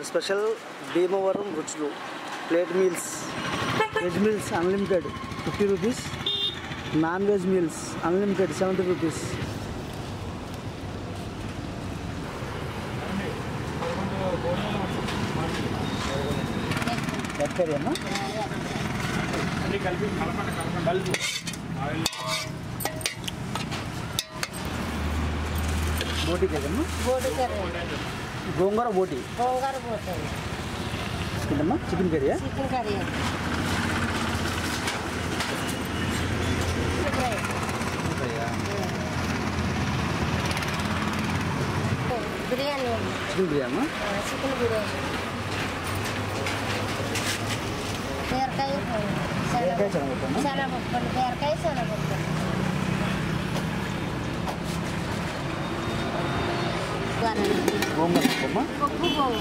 Special Bhimavaram రుచులు plate meals veg meals unlimited fifty rupees non veg meals unlimited seventy rupees egg curry అమ్మా బోటి కదమ్మా బోటి curry గోంగూర బోటి గోంగూర పోతుంది ఏంటమ్మా చికెన్ కర్రీయా చికెన్ కర్రీ ఫ్రై. బిర్యానీ ఉంది. చికెన్ బిర్యానీ ఆ, చికెన్ బిర్యానీ బీరకాయ ఫ్రై. బీరకాయ శనగపప్పు. శనగపప్పు అండి. బీరకాయ శనగపప్పు గోంగూర. గోంగూర పప్పు అమ్మా పప్పు గోంగూర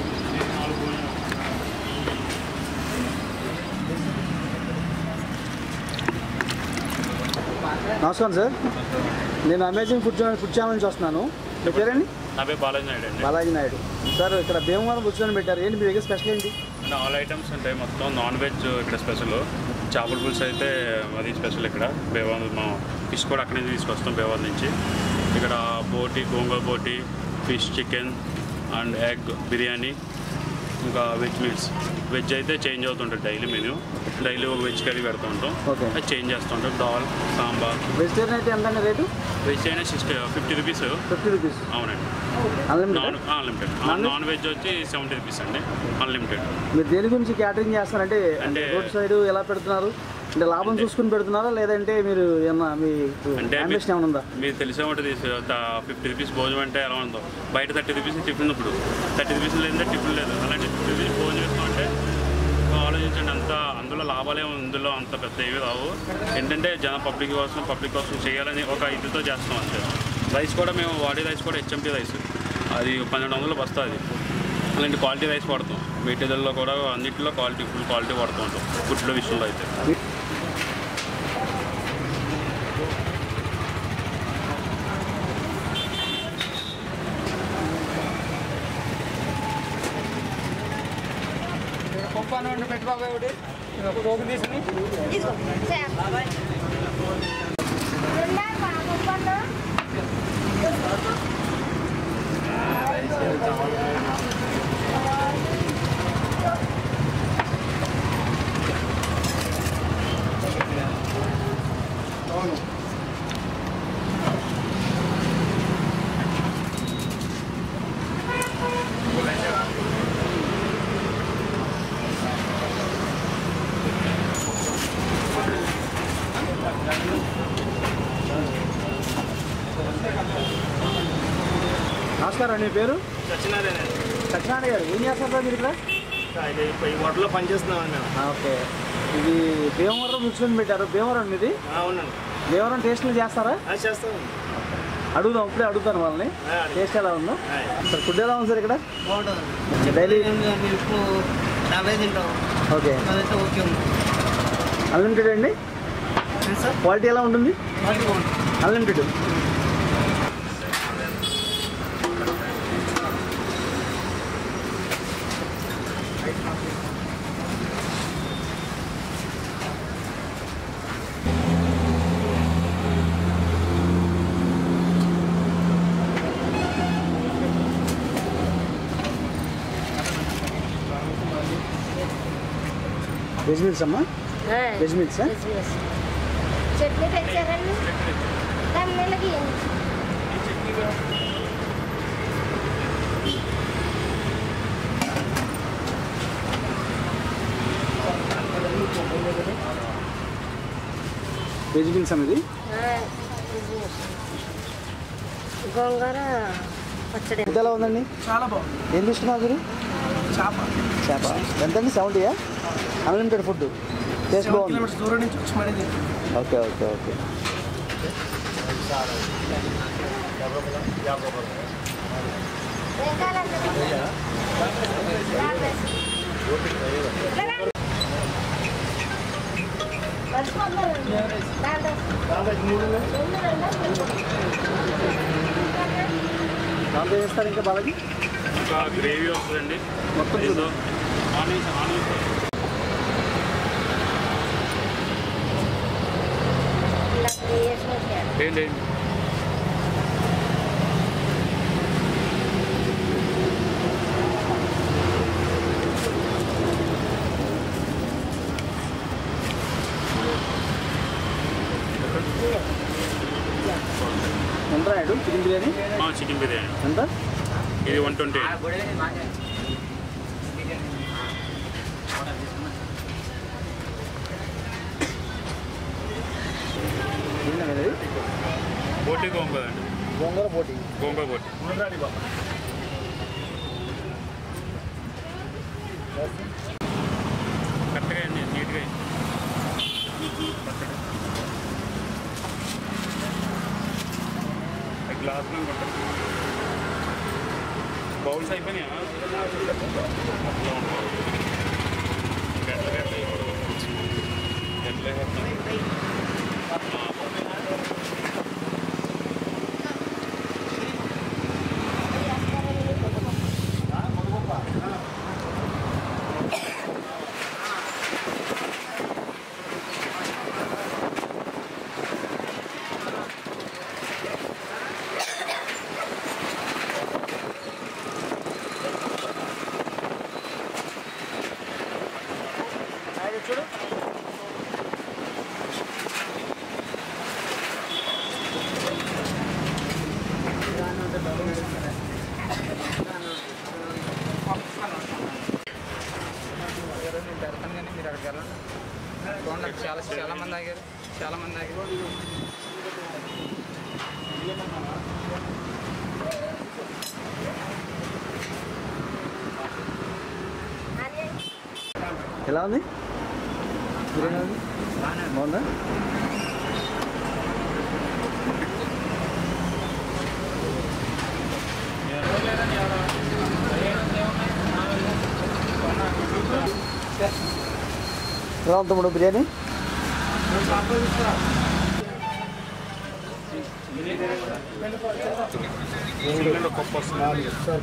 నమస్కారం సార్ నేను amazing food channel food channel నుంచి వస్తున్నాను మీ పేరండి నా పేరు బాలాజీ నాయుడు అండి బాలాజీ నాయుడు సార్ ఇక్కడ భీమవరం రుచి అని పెట్టారు ఏంటి మీ దగ్గర స్పెషల్ ఏంటి ఇక్కడ ఆల్ ఐటమ్స్ ఉంటాయి మొత్తం నాన్ వెజ్ ఇక్కడ స్పెషల్ చేపల పులుసు అయితే అది స్పెషల్ ఇక్కడ బేవాన్ మా ఫిష్ కూడా అక్కడి నుంచి తీసుకొస్తాం బేవాన్ నుంచి ఇక్కడ బోటి గోంగూర బోటి fish chicken and egg biryani ఇంకా వెజ్ మీల్స్ వెజ్ అయితే చేంజ్ అవుతుంటుంది డైలీ మెనూ డైలీ ఒక వెజ్ కర్రీ పెడుతూ ఉంటాం Okay. అది చేంజ్ చేస్తుంటాం దాల్ సాంబార్ వెజిటేరియన్ అయితే ఎంత రేటు వెజ్ అయినా sixty fifty rupees fifty rupees అవునండి unlimited non unlimited Non-veg? Non veg వచ్చి సెవెంటీ రూపీస్ అండి అన్లిమిటెడ్ మీరు దేని గురించి క్యాటరింగ్ చేస్తారంటే అంటే అంటే- రోడ్ సైడ్ ఎలా పెడుతున్నారు అంటే లాభం చూసుకుని పెడుతున్నారా లేదంటే మీరు ఏమన్నా మీ అంటే అంబిషన్ ఏమైనా ఉందా మీరు తెలిసే ఉంటుంది ఫిఫ్టీ రూపీస్ భోజనం అంటే ఎలా ఉందో బయట థర్టీ రూపీస్ టిఫిన్ ఇప్పుడు థర్టీ రూపీస్ లేదంటే టిఫిన్ లేదు అలాంటి ఫిఫ్టీ రూపీస్ భోజనం చేస్తామంటే ఆలోచించండి అంత అందులో లాభాలే ఇందులో అంత పెద్ద ఏవి రావు ఏంటంటే జన పబ్లిక్ కోసం పబ్లిక్ కోసం చేయాలని ఒక ఇదితో చేస్తాం అంతే రైస్ కూడా మేము వాడే రైస్ కూడా హెచ్ఎంటీ రైస్ అది పన్నెండు వందలు బస్తా అది అలాంటి క్వాలిటీ రైస్ వాడతాం మెటీరియల్లో కూడా అన్నింటిలో క్వాలిటీ ఫుల్ క్వాలిటీ వాడుతూ ఉంటాం ఫుడ్ల విషయంలో అయితే ఇదిగో, చేప. ఉందా పప్పు అన్నం? నమస్కారం మీ పేరు సత్యనారాయణ సత్యనారాయణ గారు ఏం చేస్తారు సార్ మీరు ఇక్కడ ఇది ఈ హోటల్లో పనిచేస్తున్నామండి మేము ఆ, ఓకే ఇది భీమవరం రుచులని పెట్టారు భీమవరం ఇది అవునండి భీమవరం టేస్ట్లు చేస్తారా అది చేస్తామండి అడుగుదాం ఇప్పుడే అడుగుతాను వాళ్ళని ఆ, అడుగు. టేస్ట్ ఎలా ఉందో ఆ. సార్ ఫుడ్ ఎలా ఉంది సార్ ఇక్కడ బాగుంటుంది డైలీ ఇప్పుడు డెబ్బై తింటాం ఓకే అదైతే ఓకే ఉంది అన్లిమిటెడ్ అండి ఏంటి సార్ క్వాలిటీ ఎలా ఉంటుంది క్వాలిటీ బాగుంటుంది అన్లిమిటెడ్ వెజ్ మీల్స్ అమ్మా ఆ, veg meals veg meals. Chutney తెచ్చారండి తమిళకి వెజ్ మీల్స్ అమ్మా ఇది గోంగూర పచ్చడి ఫుడ్ ఎలా ఉందండి చాలా బాగుంది ఏం తీసుకున్నారు మీరు చేప చేప ఎంతండి సెవెంటీయా అన్లిమిటెడ్ ఫుడ్ టేస్ట్ సెవెన్ బాగుంది కిలోమీటర్స్ దూరం నుంచి వచ్చి మరీ తింటాం ఓకే ఓకే ఓకే ఏం కావాలంటే దాంట్లో ఏం చేస్తారు ఇంకా బాలకి ఇంకా గ్రేవీ వస్తుందండి మొత్తం దీంతో ఆనియన్స్ ఆనియన్స్ ఇలా వేసి వచ్చాడు ఏంటి ఎంత రాడు చికెన్ బిర్యానీ చికెన్ బిర్యానీ ఎంత ఇది వన్ ట్వంటీ ఏంటండి ఇది బోటి గోంగూర అండి గోంగూర పోటీ గోంగూర బోటి కరెక్ట్గా అండి నీట్గా గ్లాస్ బౌల్స్ అయిపోయినాయా గట్ల గట్ల గట్ల చూడు నేను పెడతాను కానీ మీరు అక్కడికి వెళ్ళండి చూడండి అక్కడ చాలా చాలా మంది ఆగారు చాలా మంది ఆగారు ఎలా ఉంది బిర్యానీ ఉంది? బాగుందా ఎలా ఉంది తమ్ముడు బిర్యానీ చికెన్లో పప్పు వస్తుంది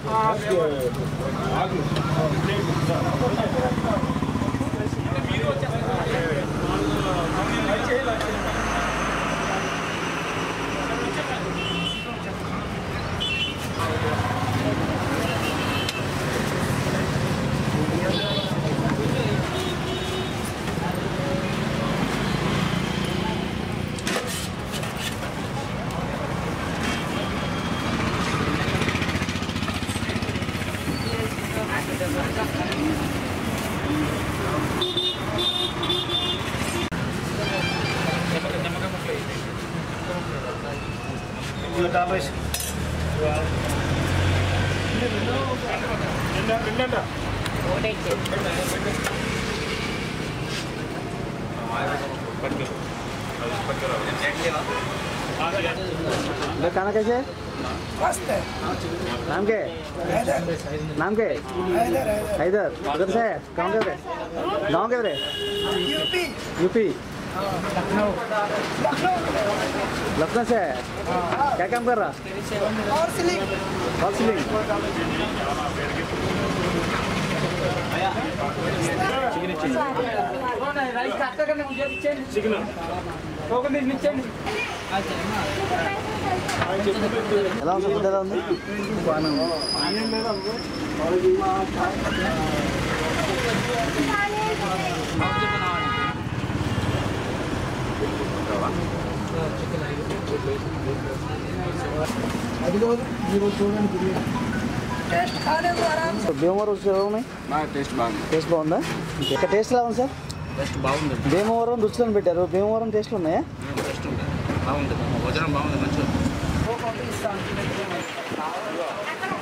ले खाना कैसे मस्त है नाम क्या है नाम क्या है हैदर उधर से है कहाँ के रे गाँव के रे यूपी यूपी लखनऊ लखनऊ लखनऊ से है क्या काम कर रहा और सिलिंग फॉल सीलिंग राइस काटकर करने मुझे नीचे टोकन दे नीचे ఎలా ఉంది ఫుడ్ ఎలా ఉంది टेस्ट खाने को आराम భీమవరం రుచి ఎలా ఉన్నాయి బాగా టేస్ట్ బాగుంది టేస్ట్ బాగుందా ఇక్కడ టేస్ట్ ఎలా ఉంది సార్ టేస్ట్ బాగుంది భీమవరం రుచులను పెట్టారు భీమవరం టేస్ట్లు ఉన్నాయా టేస్ట్ ఉంది బాగుంటుంది భోజనం బాగుంది మంచిగా से